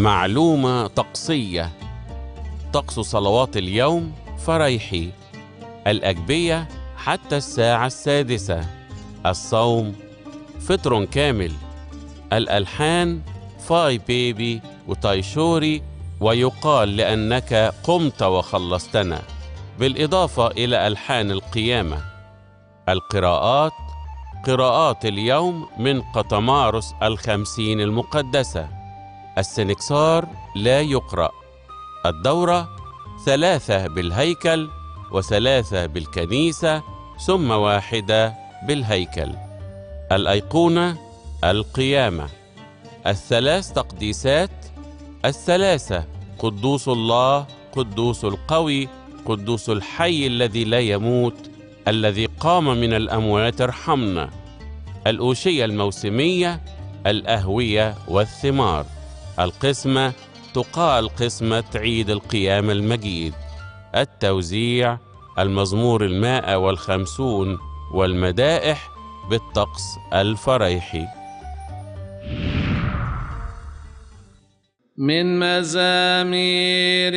معلومة طقسية طقس صلوات اليوم فريحي الأجبية حتى الساعة السادسة الصوم فطر كامل الألحان فاي بيبي وتايشوري ويقال لأنك قمت وخلصتنا بالإضافة إلى ألحان القيامة القراءات قراءات اليوم من قطمارس الخمسين المقدسة السنكسار لا يقرأ الدورة ثلاثة بالهيكل وثلاثة بالكنيسة ثم واحدة بالهيكل الأيقونة القيامة الثلاث تقديسات الثلاثة قدوس الله قدوس القوي قدوس الحي الذي لا يموت الذي قام من الأموات ارحمنا الأوشية الموسمية الأهوية والثمار القسمة تقال قسمة عيد القيامة المجيد التوزيع المزمور المائة والخمسون والمدائح بالطقس الفريحي من مزامير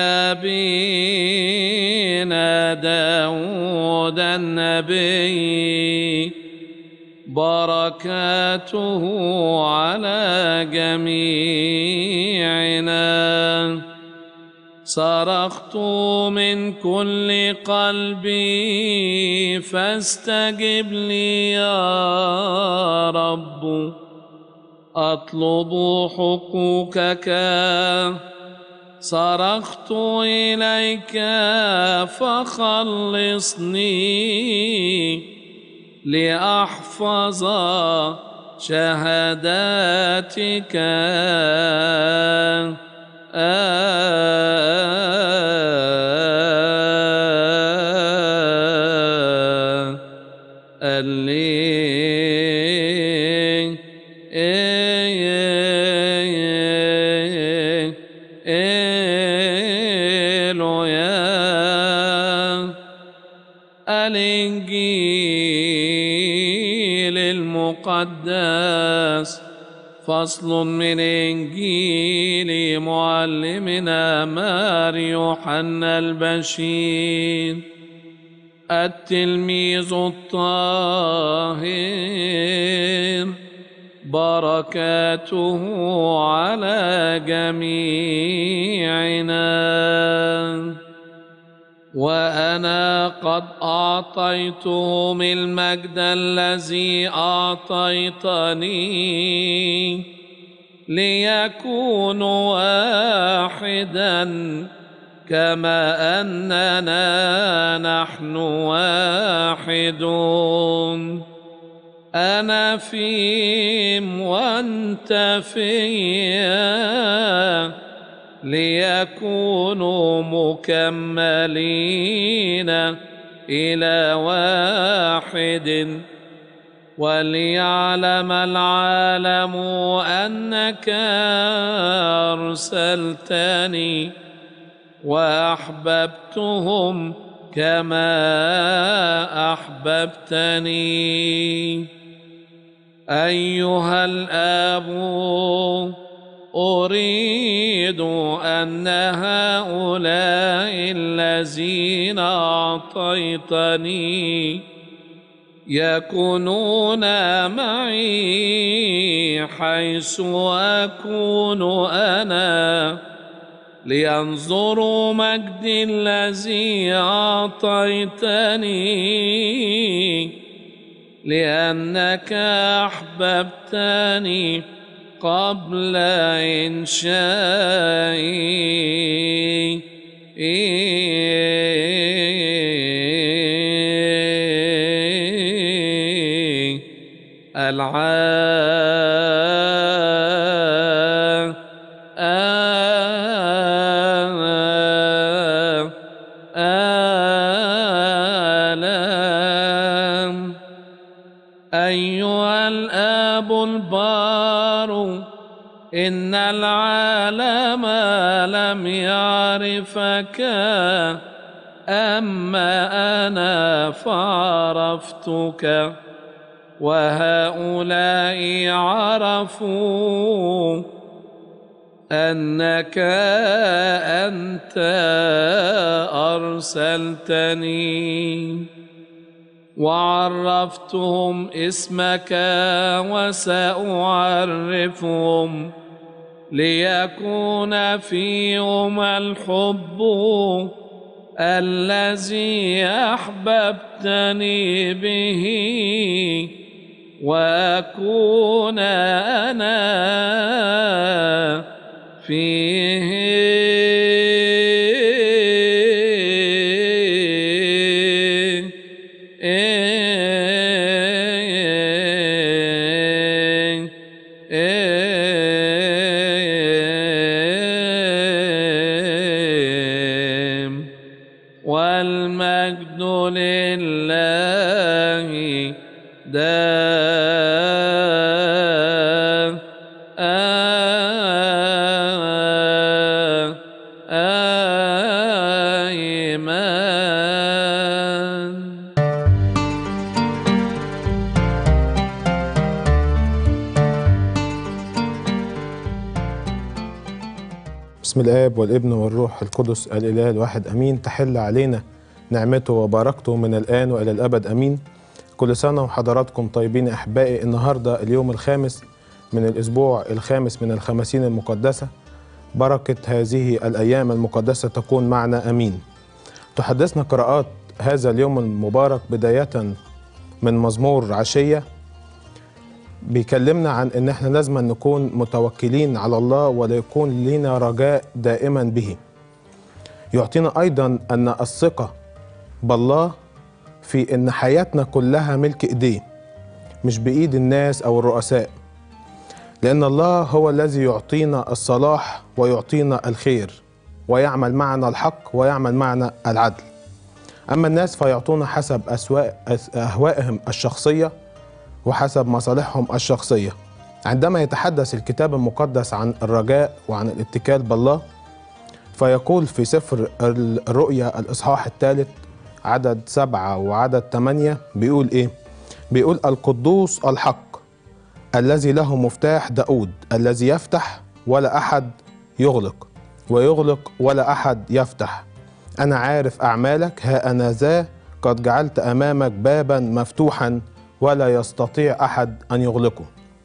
أبينا داود النبي بركاته على جميعنا صرخت من كل قلبي فاستجب لي يا رب اطلب حقوقك صرخت اليك فخلصني لاحفظ شهاداتك اللي الإنجيل المقدس فصل من إنجيل معلمنا مار يوحنا البشير التلميذ الطاهر بركاته على جميعنا وانا قد اعطيتهم المجد الذي اعطيتني ليكونوا واحدا كما اننا نحن واحدون انا فيهم وانت فيا ليكونوا مكملين الى واحد وليعلم العالم انك ارسلتني واحببتهم كما احببتني ايها الاب اريد ان هؤلاء الذين اعطيتني يكونون معي حيث اكون انا لينظروا مجدي الذي اعطيتني لانك احببتني قبل انشائي العالم أيها الآب البار إن العالم لم يعرفك أما أنا فعرفتك وهؤلاء عرفوا أنك أنت أرسلتني وعرفتهم اسمك وسأعرفهم ليكون فيهم الحب الذي أحببتني به وأكون أنا فيه والمجد لله دائما بسم الآب والابن والروح القدس الإله الواحد أمين تحل علينا نعمته وبركته من الآن وإلى الأبد أمين كل سنة وحضراتكم طيبين أحبائي النهاردة اليوم الخامس من الأسبوع الخامس من الخمسين المقدسة بركة هذه الأيام المقدسة تكون معنا أمين تحدثنا قراءات هذا اليوم المبارك بداية من مزمور عشية بيكلمنا عن ان احنا لازم نكون متوكلين على الله ولا يكون لنا رجاء دائما به يعطينا ايضا ان الثقه بالله في ان حياتنا كلها ملك ايديه مش بايد الناس او الرؤساء لان الله هو الذي يعطينا الصلاح ويعطينا الخير ويعمل معنا الحق ويعمل معنا العدل اما الناس فيعطونا حسب أسواء اهوائهم الشخصيه وحسب مصالحهم الشخصيه عندما يتحدث الكتاب المقدس عن الرجاء وعن الاتكال بالله فيقول في سفر الرؤيا الإصحاح الثالث عدد سبعة وعدد ثمانية بيقول إيه؟ بيقول القدوس الحق الذي له مفتاح داود الذي يفتح ولا أحد يغلق ويغلق ولا أحد يفتح أنا عارف أعمالك ها أنا ذا قد جعلت أمامك بابا مفتوحا ولا يستطيع أحد أن يغلقه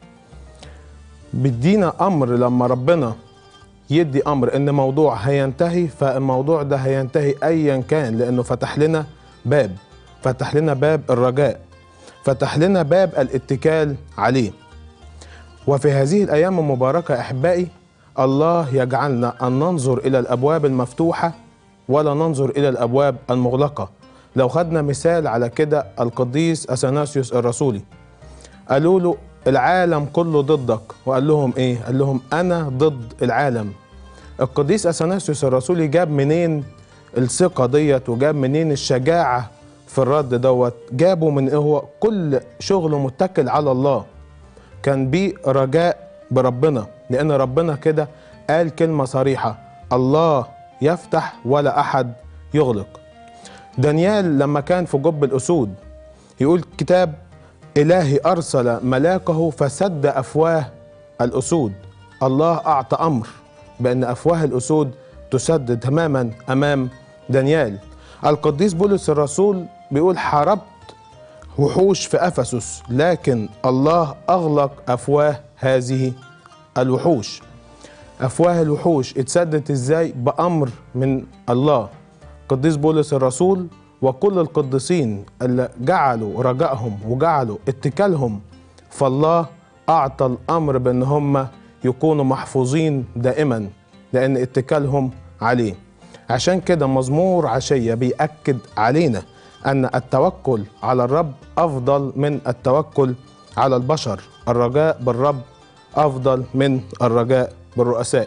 بيدينا أمر لما ربنا يدي امر ان موضوع هينتهي فالموضوع ده هينتهي ايا كان لانه فتح لنا باب فتح لنا باب الرجاء فتح لنا باب الاتكال عليه وفي هذه الايام المباركه احبائي الله يجعلنا ان ننظر الى الابواب المفتوحه ولا ننظر الى الابواب المغلقه لو خدنا مثال على كده القديس اثناسيوس الرسولي قالوا له العالم كله ضدك وقال لهم ايه قال لهم انا ضد العالم القديس اثناسيوس الرسولي جاب منين الثقه ديت وجاب منين الشجاعه في الرد دوت جابه من إيه هو كل شغله متكل على الله كان بيه رجاء بربنا لان ربنا كده قال كلمه صريحه الله يفتح ولا احد يغلق دانيال لما كان في جب الاسود يقول كتاب إلهي أرسل ملاكه فسد أفواه الأسود الله أعطى أمر بأن أفواه الأسود تسد تماما أمام دانيال القديس بولس الرسول بيقول حاربت وحوش في أفسس لكن الله أغلق أفواه هذه الوحوش أفواه الوحوش اتسدت إزاي بأمر من الله قديس بولس الرسول وكل القديسين اللي جعلوا رجائهم وجعلوا اتكالهم فالله اعطى الامر بان هم يكونوا محفوظين دائما لان اتكالهم عليه عشان كده مزمور عشية بيأكد علينا ان التوكل على الرب افضل من التوكل على البشر الرجاء بالرب افضل من الرجاء بالرؤساء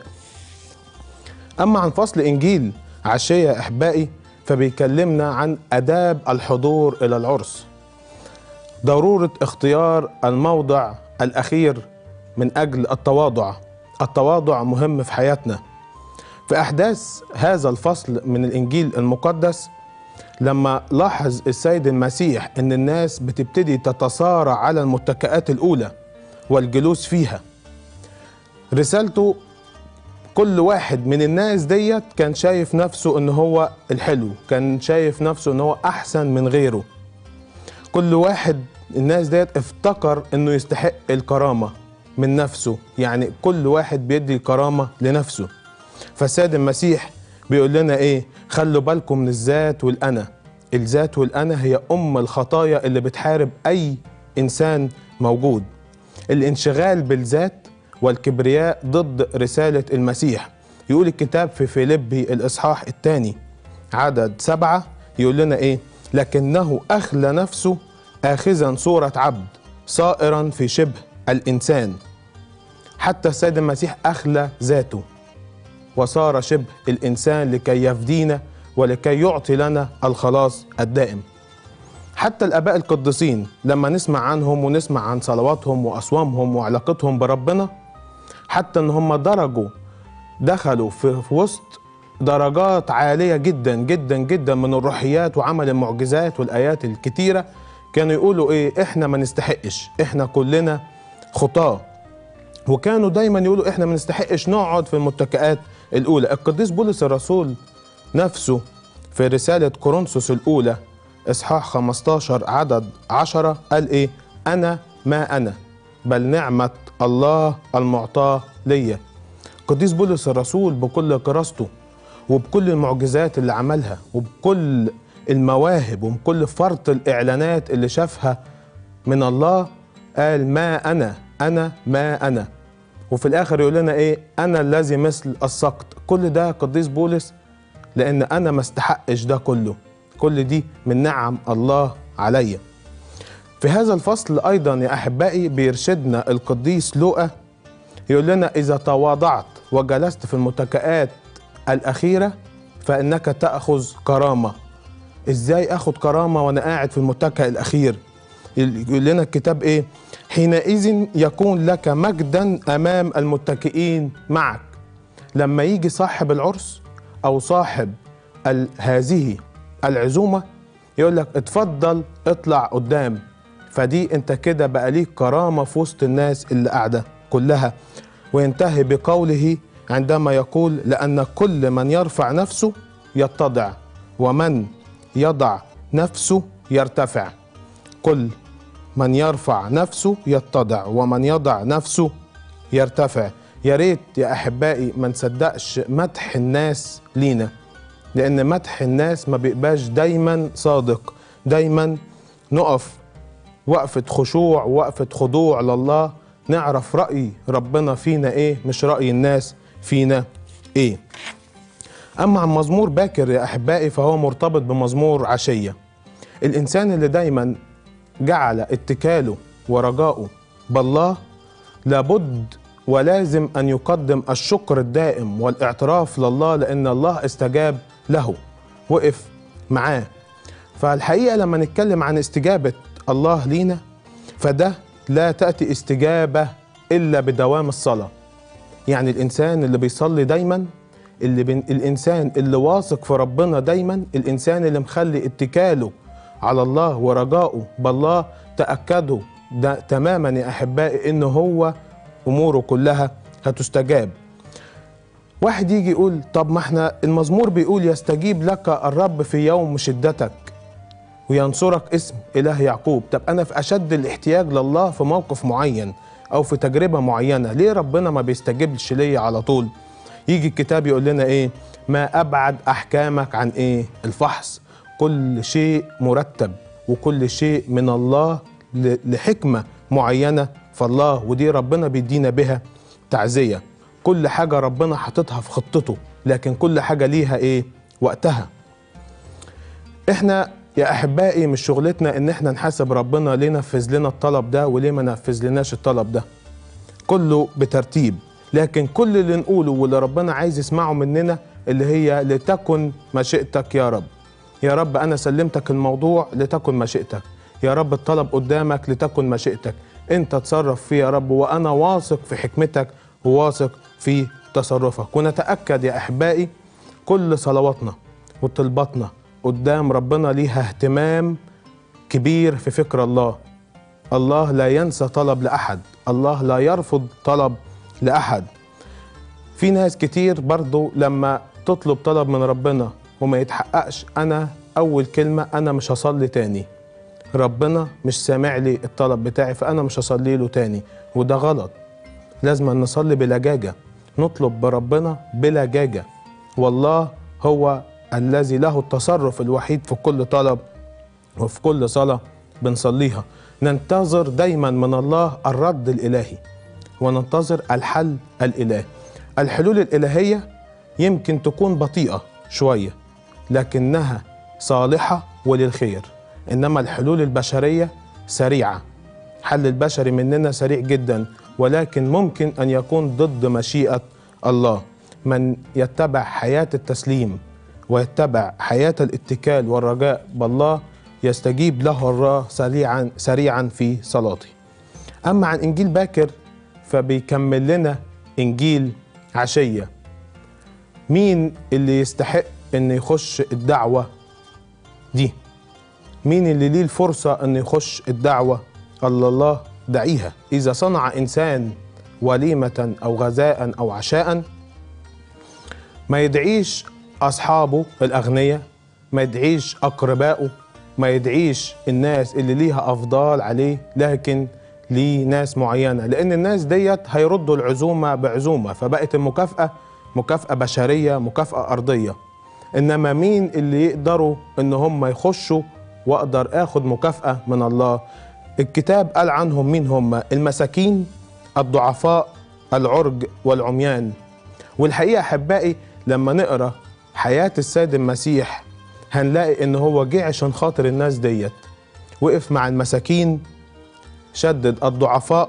اما عن فصل انجيل عشية يا احبائي فبيكلمنا عن آداب الحضور إلى العرس ضرورة اختيار الموضع الأخير من أجل التواضع التواضع مهم في حياتنا في أحداث هذا الفصل من الإنجيل المقدس لما لاحظ السيد المسيح أن الناس بتبتدي تتصارع على المتكئات الأولى والجلوس فيها رسالته كل واحد من الناس ديت كان شايف نفسه ان هو الحلو كان شايف نفسه ان هو احسن من غيره كل واحد الناس ديت افتكر انه يستحق الكرامة من نفسه يعني كل واحد بيدي الكرامة لنفسه فالسيد المسيح بيقول لنا ايه خلوا بالكم من الذات والانا الذات والانا هي ام الخطايا اللي بتحارب اي انسان موجود الانشغال بالذات والكبرياء ضد رسالة المسيح يقول الكتاب في فيليبي الإصحاح الثاني عدد سبعة يقول لنا إيه لكنه أخلى نفسه آخذا صورة عبد صائرا في شبه الإنسان حتى السيد المسيح أخلى ذاته وصار شبه الإنسان لكي يفدينا ولكي يعطي لنا الخلاص الدائم حتى الآباء القديسين لما نسمع عنهم ونسمع عن صلواتهم وأصوامهم وعلاقتهم بربنا حتى إن هم درجوا دخلوا في في وسط درجات عالية جدا جدا جدا من الروحيات وعمل المعجزات والآيات الكتيرة كانوا يقولوا إيه إحنا ما نستحقش إحنا كلنا خطاه وكانوا دايما يقولوا احنا ما نستحقش نقعد في المتكئات الاولى القديس بولس الرسول نفسه في رساله كورنثوس الاولى اصحاح 15 عدد 10 قال ايه انا ما انا بل نعمه الله المعطاه ليا القديس بولس الرسول بكل كراسته وبكل المعجزات اللي عملها وبكل المواهب وبكل فرط الاعلانات اللي شافها من الله قال ما انا انا ما انا وفي الاخر يقول لنا ايه انا الذي مثل السقط كل ده قديس بولس لان انا ما استحقش ده كله كل دي من نعم الله عليا في هذا الفصل ايضا يا احبائي بيرشدنا القديس لوقا يقول لنا اذا تواضعت وجلست في المتكئات الاخيره فانك تاخذ كرامه ازاي اخد كرامه وانا قاعد في المتكئ الاخير يقول لنا الكتاب ايه حينئذ يكون لك مجدا امام المتكئين معك لما يجي صاحب العرس او صاحب ال- هذه العزومه يقول لك اتفضل اطلع قدام فدي انت كده بقى ليك كرامه في وسط الناس اللي قاعده كلها وينتهي بقوله عندما يقول لان كل من يرفع نفسه يتضع ومن يضع نفسه يرتفع كل من يرفع نفسه يتضع ومن يضع نفسه يرتفع يا ريت يا احبائي ما نصدقش مدح الناس لينا لان مدح الناس ما بيبقاش دايما صادق دايما نقف وقفة خشوع وقفة خضوع لله نعرف رأي ربنا فينا ايه مش رأي الناس فينا ايه اما عن مزمور باكر يا احبائي فهو مرتبط بمزمور عشية الانسان اللي دايما جعل اتكاله ورجاؤه بالله لابد ولازم ان يقدم الشكر الدائم والاعتراف لله لان الله استجاب له وقف معاه فالحقيقه لما نتكلم عن استجابه الله لينا فده لا تاتي استجابه الا بدوام الصلاه يعني الانسان اللي بيصلي دايما اللي بين الانسان اللي واثق في ربنا دايما الانسان اللي مخلي اتكاله على الله ورجاؤه بالله تاكدوا ده تماما يا احبائي ان هو اموره كلها هتستجاب واحد يجي يقول طب ما احنا المزمور بيقول يستجيب لك الرب في يوم شدتك وينصرك اسم اله يعقوب طب انا في اشد الاحتياج لله في موقف معين او في تجربه معينه ليه ربنا ما بيستجيبش ليا على طول يجي الكتاب يقول لنا ايه ما ابعد احكامك عن ايه الفحص كل شيء مرتب وكل شيء من الله ل- لحكمه معينه فالله ودي ربنا بيدينا بها تعزيه كل حاجه ربنا حاططها في خطته لكن كل حاجه ليها ايه وقتها احنا يا احبائي مش شغلتنا ان احنا نحاسب ربنا ليه نفذ لنا الطلب ده وليه ما نفذ لناش الطلب ده كله بترتيب لكن كل اللي نقوله واللي ربنا عايز يسمعه مننا اللي هي لتكن مشيئتك يا رب يا رب انا سلمتك الموضوع لتكن مشيئتك يا رب الطلب قدامك لتكن مشيئتك انت تصرف فيه يا رب وانا واثق في حكمتك وواثق في تصرفك ونتاكد يا احبائي كل صلواتنا وطلباتنا قدام ربنا ليها اهتمام كبير في فكر الله الله لا ينسى طلب لاحد الله لا يرفض طلب لاحد في ناس كتير برضو لما تطلب طلب من ربنا وما يتحققش انا اول كلمة انا مش هصلي تاني ربنا مش سامع لي الطلب بتاعي فانا مش هصلي له تاني وده غلط لازم نصلي بلجاجة نطلب بربنا بلجاجة والله هو الذي له التصرف الوحيد في كل طلب وفي كل صلاة بنصليها ننتظر دايما من الله الرد الإلهي وننتظر الحل الإلهي الحلول الإلهية يمكن تكون بطيئة شوية لكنها صالحة وللخير إنما الحلول البشرية سريعة حل البشري مننا سريع جدا ولكن ممكن أن يكون ضد مشيئة الله من يتبع حياة التسليم ويتبع حياة الاتكال والرجاء بالله يستجيب له الله سريعا سريعا في صلاته أما عن إنجيل باكر فبيكمل لنا إنجيل عشية مين اللي يستحق إن يخش الدعوة دي مين اللي ليه الفرصة أن يخش الدعوة الله الله دعيها إذا صنع إنسان وليمة أو غذاء أو عشاء ما يدعيش أصحابه الأغنياء ما يدعيش أقربائه ما يدعيش الناس اللي ليها أفضال عليه لكن ليه ناس معينة لأن الناس ديت هيردوا العزومة بعزومة فبقت المكافأة مكافأة بشرية مكافأة أرضية إنما مين اللي يقدروا إن هم يخشوا وأقدر آخد مكافأة من الله الكتاب قال عنهم مين هم المساكين الضعفاء العرج والعميان والحقيقة أحبائي لما نقرأ حياة السيد المسيح هنلاقي إن هو جه عشان خاطر الناس ديت وقف مع المساكين شدد الضعفاء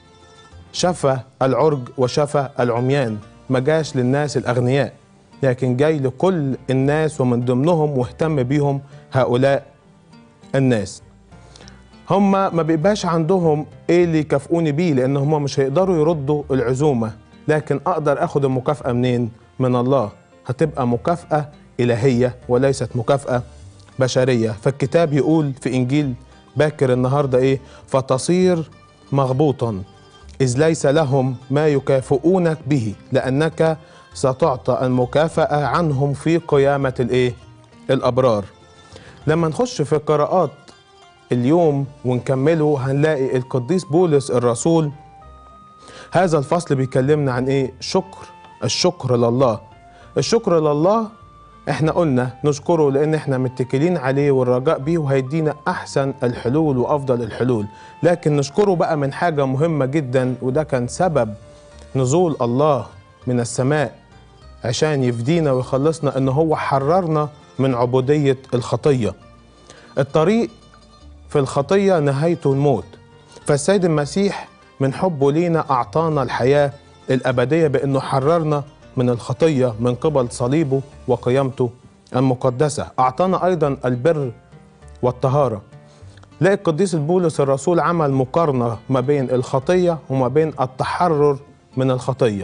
شفى العرج وشفى العميان ما جاش للناس الأغنياء لكن جاي لكل الناس ومن ضمنهم واهتم بيهم هؤلاء الناس هم ما بيبقاش عندهم ايه اللي يكافئوني بيه لان هم مش هيقدروا يردوا العزومه لكن اقدر اخد المكافاه منين من الله هتبقى مكافاه الهيه وليست مكافاه بشريه فالكتاب يقول في انجيل باكر النهارده ايه فتصير مغبوطا اذ ليس لهم ما يكافئونك به لانك ستعطى المكافاه عنهم في قيامه الايه الابرار لما نخش في قراءات اليوم ونكمله هنلاقي القديس بولس الرسول هذا الفصل بيكلمنا عن ايه شكر الشكر لله الشكر لله احنا قلنا نشكره لان احنا متكلين عليه والرجاء بيه وهيدينا احسن الحلول وافضل الحلول لكن نشكره بقى من حاجة مهمة جدا وده كان سبب نزول الله من السماء عشان يفدينا ويخلصنا ان هو حررنا من عبودية الخطية الطريق في الخطية نهايته الموت فالسيد المسيح من حبه لينا أعطانا الحياة الأبدية بأنه حررنا من الخطية من قبل صليبه وقيامته المقدسة أعطانا أيضا البر والطهارة لاقي القديس البولس الرسول عمل مقارنة ما بين الخطية وما بين التحرر من الخطية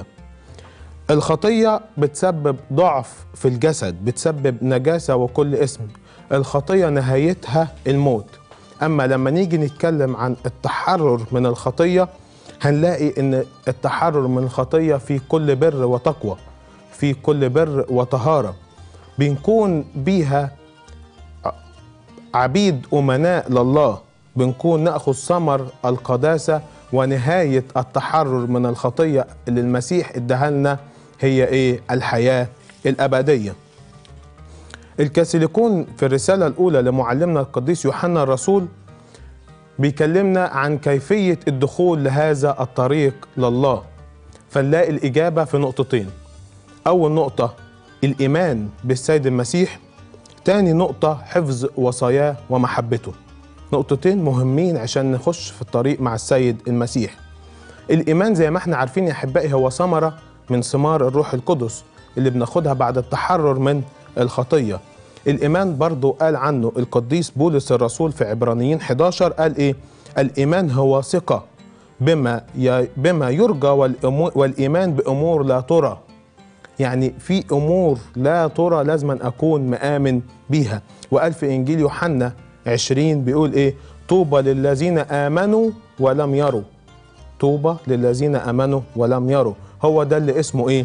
الخطية بتسبب ضعف في الجسد بتسبب نجاسة وكل اسم الخطية نهايتها الموت أما لما نيجي نتكلم عن التحرر من الخطية هنلاقي إن التحرر من الخطية في كل بر وتقوى في كل بر وطهارة بنكون بيها عبيد أمناء لله بنكون نأخذ ثمر القداسة ونهاية التحرر من الخطية اللي المسيح اداها لنا هي إيه الحياة الأبدية الكاثوليكون في الرسالة الأولى لمعلمنا القديس يوحنا الرسول بيكلمنا عن كيفية الدخول لهذا الطريق لله فنلاقي الإجابة في نقطتين أول نقطة الإيمان بالسيد المسيح تاني نقطة حفظ وصاياه ومحبته نقطتين مهمين عشان نخش في الطريق مع السيد المسيح الإيمان زي ما احنا عارفين يا أحبائي هو ثمرة من ثمار الروح القدس اللي بناخدها بعد التحرر من الخطية الإيمان برضو قال عنه القديس بولس الرسول في عبرانيين 11 قال إيه الإيمان هو ثقة بما ي... بما يرجى والأمو... والإيمان بأمور لا ترى يعني في أمور لا ترى لازم أكون مآمن بيها وقال في إنجيل يوحنا 20 بيقول إيه طوبى للذين آمنوا ولم يروا طوبى للذين آمنوا ولم يروا هو ده اللي اسمه إيه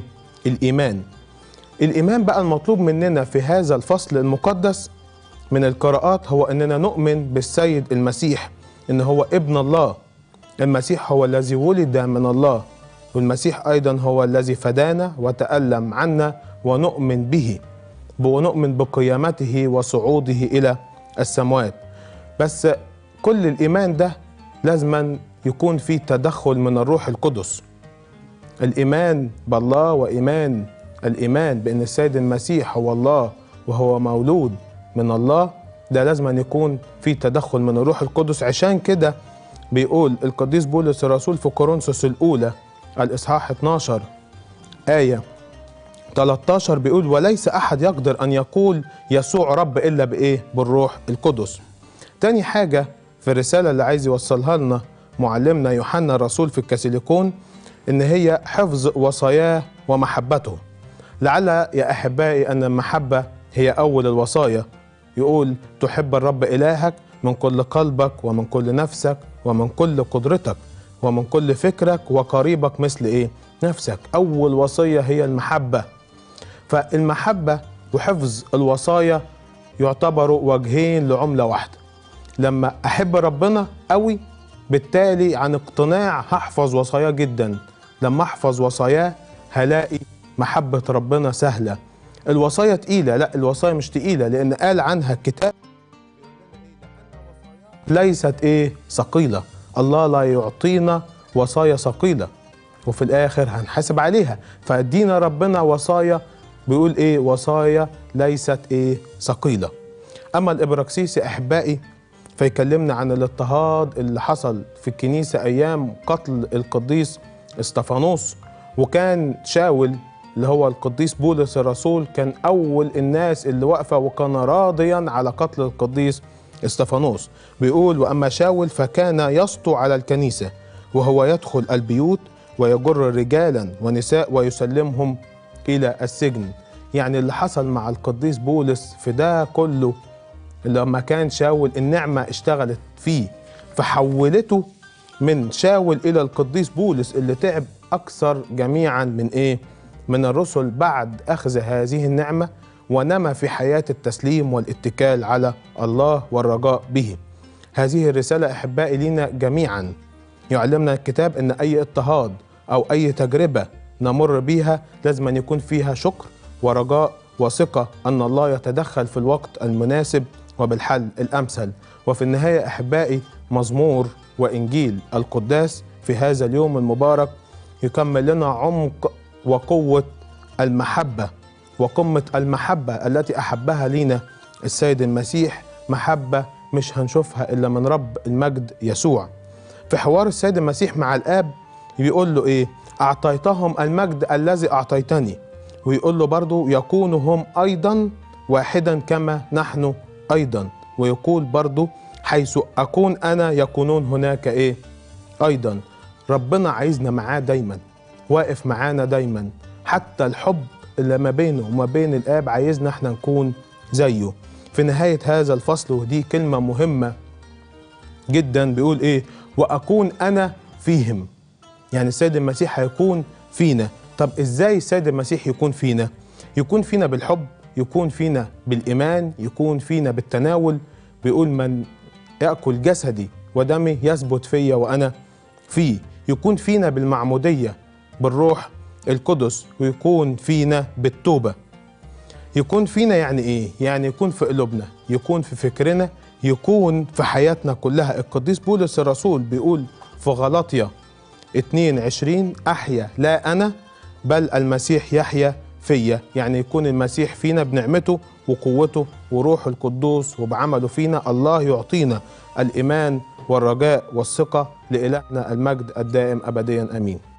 الإيمان الإيمان بقى المطلوب مننا في هذا الفصل المقدس من القراءات هو أننا نؤمن بالسيد المسيح أن هو ابن الله المسيح هو الذي ولد من الله والمسيح أيضا هو الذي فدانا وتألم عنا ونؤمن به ونؤمن بقيامته وصعوده إلى السماوات بس كل الإيمان ده لازما يكون فيه تدخل من الروح القدس الإيمان بالله وإيمان الإيمان بأن السيد المسيح هو الله وهو مولود من الله ده لازم أن يكون في تدخل من الروح القدس عشان كده بيقول القديس بولس الرسول في كورنثوس الأولى الإصحاح 12 آية 13 بيقول وليس أحد يقدر أن يقول يسوع رب إلا بإيه؟ بالروح القدس تاني حاجة في الرسالة اللي عايز يوصلها لنا معلمنا يوحنا الرسول في الكاسيليكون إن هي حفظ وصاياه ومحبته لعل يا أحبائي أن المحبة هي أول الوصايا يقول تحب الرب إلهك من كل قلبك ومن كل نفسك ومن كل قدرتك ومن كل فكرك وقريبك مثل إيه؟ نفسك أول وصية هي المحبة فالمحبة وحفظ الوصايا يعتبروا وجهين لعملة واحدة لما أحب ربنا قوي بالتالي عن اقتناع هحفظ وصاياه جدا لما احفظ وصاياه هلاقي محبة ربنا سهلة الوصايا تقيلة لا الوصايا مش تقيلة لأن قال عنها الكتاب ليست ايه ثقيلة الله لا يعطينا وصايا ثقيلة وفي الآخر هنحاسب عليها فادينا ربنا وصايا بيقول ايه وصايا ليست ايه ثقيلة أما الإبراكسيس يا أحبائي فيكلمنا عن الاضطهاد اللي حصل في الكنيسة أيام قتل القديس استفانوس وكان شاول اللي هو القديس بولس الرسول كان أول الناس اللي واقفة وكان راضيا على قتل القديس استفانوس بيقول وأما شاول فكان يسطو على الكنيسة وهو يدخل البيوت ويجر رجالا ونساء ويسلمهم إلى السجن يعني اللي حصل مع القديس بولس في ده كله لما كان شاول النعمة اشتغلت فيه فحولته من شاول إلى القديس بولس اللي تعب أكثر جميعا من إيه؟ من الرسل بعد أخذ هذه النعمة ونمى في حياة التسليم والاتكال على الله والرجاء به هذه الرسالة أحبائي لنا جميعا يعلمنا الكتاب أن أي اضطهاد أو أي تجربة نمر بيها لازم أن يكون فيها شكر ورجاء وثقة أن الله يتدخل في الوقت المناسب وبالحل الأمثل وفي النهاية أحبائي مزمور وإنجيل القداس في هذا اليوم المبارك يكمل لنا عمق وقوة المحبة وقمة المحبة التي أحبها لينا السيد المسيح محبة مش هنشوفها إلا من رب المجد يسوع في حوار السيد المسيح مع الآب بيقول له إيه أعطيتهم المجد الذي أعطيتني ويقول له برضو يكونوا هم أيضا واحدا كما نحن أيضا ويقول برضو حيث أكون أنا يكونون هناك إيه أيضا ربنا عايزنا معاه دايما واقف معانا دايما حتى الحب اللي ما بينه وما بين الآب عايزنا احنا نكون زيه في نهاية هذا الفصل ودي كلمة مهمة جدا بيقول ايه وأكون أنا فيهم يعني السيد المسيح هيكون فينا طب ازاي السيد المسيح يكون فينا يكون فينا بالحب يكون فينا بالإيمان يكون فينا بالتناول بيقول من يأكل جسدي ودمي يثبت فيا وأنا فيه يكون فينا بالمعمودية بالروح القدس ويكون فينا بالتوبة يكون فينا يعني ايه؟ يعني يكون في قلوبنا يكون في فكرنا يكون في حياتنا كلها القديس بولس الرسول بيقول في غلطية 22 أحيا لا أنا بل المسيح يحيا فيا يعني يكون المسيح فينا بنعمته وقوته وروحه القدوس وبعمله فينا الله يعطينا الإيمان والرجاء والثقة لإلهنا المجد الدائم أبديا أمين